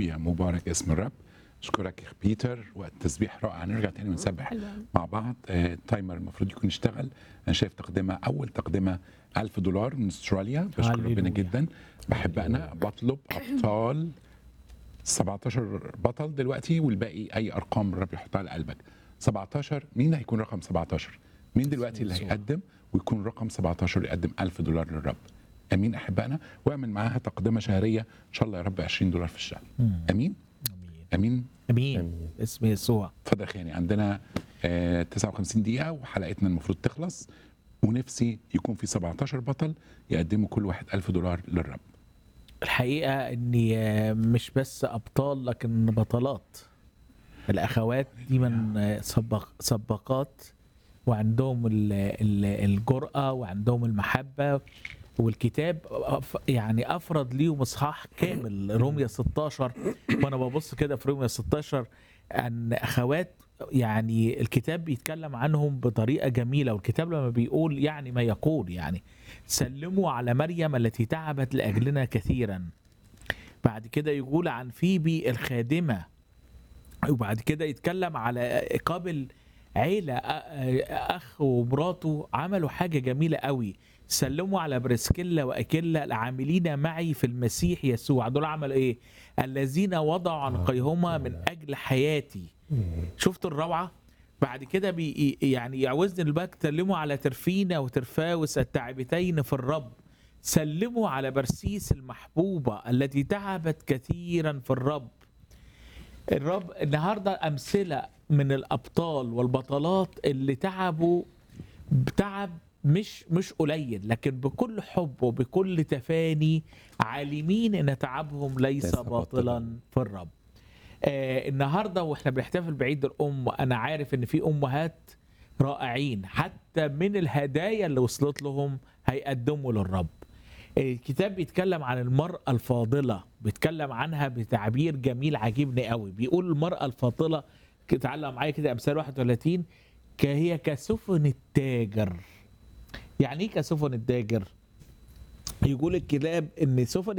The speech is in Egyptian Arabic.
هللويا مبارك اسم الرب اشكرك يا اخ بيتر وقت تسبيح رائع نرجع تاني ونسبح حلو أوي. مع بعض آه، التايمر المفروض يكون اشتغل انا شايف تقدمه اول تقدمه 1000 دولار من استراليا بشكر ربنا هللويا. جدا بحب انا بطلب ابطال 17 بطل دلوقتي والباقي اي ارقام الرب يحطها على قلبك 17 مين هيكون رقم 17 مين دلوقتي اللي يسوع. هيقدم ويكون رقم 17 يقدم 1000 دولار للرب امين احبائنا واعمل معاها تقدمه شهريه ان شاء الله يا رب 20 دولار في الشهر امين امين امين اسم يسوع اتفضل يا خياني عندنا آه 59 دقيقة وحلقتنا المفروض تخلص ونفسي يكون في 17 بطل يقدموا كل واحد 1000 دولار للرب الحقيقه اني آه، مش بس ابطال لكن بطلات الاخوات دي من آه، سبق سباقات وعندهم ال- ال- الجرأة وعندهم المحبة والكتاب أف- يعني افرض ليهم اصحاح كامل روميا 16 وانا ببص كده في روميا 16 ان اخوات يعني الكتاب بيتكلم عنهم بطريقه جميله والكتاب لما بيقول يعني ما يقول يعني سلموا على مريم التي تعبت لاجلنا كثيرا بعد كده يقول عن فيبي الخادمه وبعد كده يتكلم على قابل عيلة أ- أخ ومراته عملوا حاجة جميلة قوي سلموا على بريسكيلا وأكيلا العاملين معي في المسيح يسوع دول عملوا إيه الذين وضعوا عنقيهما من أجل حياتي شفتوا الروعة بعد كده بي يعني يعوزني الباك سلموا على ترفينا وترفاوس التعبتين في الرب سلموا على برسيس المحبوبة التي تعبت كثيرا في الرب الرب النهارده امثله من الابطال والبطلات اللي تعبوا بتعب مش مش قليل لكن بكل حب وبكل تفاني عالمين ان تعبهم ليس ليس باطلاً. باطلا في الرب آه النهارده واحنا بنحتفل بعيد الام انا عارف ان في امهات رائعين حتى من الهدايا اللي وصلت لهم هيقدموا للرب الكتاب بيتكلم عن المرأة الفاضلة بيتكلم عنها بتعبير جميل عاجبني قوي بيقول المرأة الفاضلة تعلق معايا كده أمثال 31 هي كسفن التاجر يعني ايه كسفن التاجر يقول الكتاب ان سفن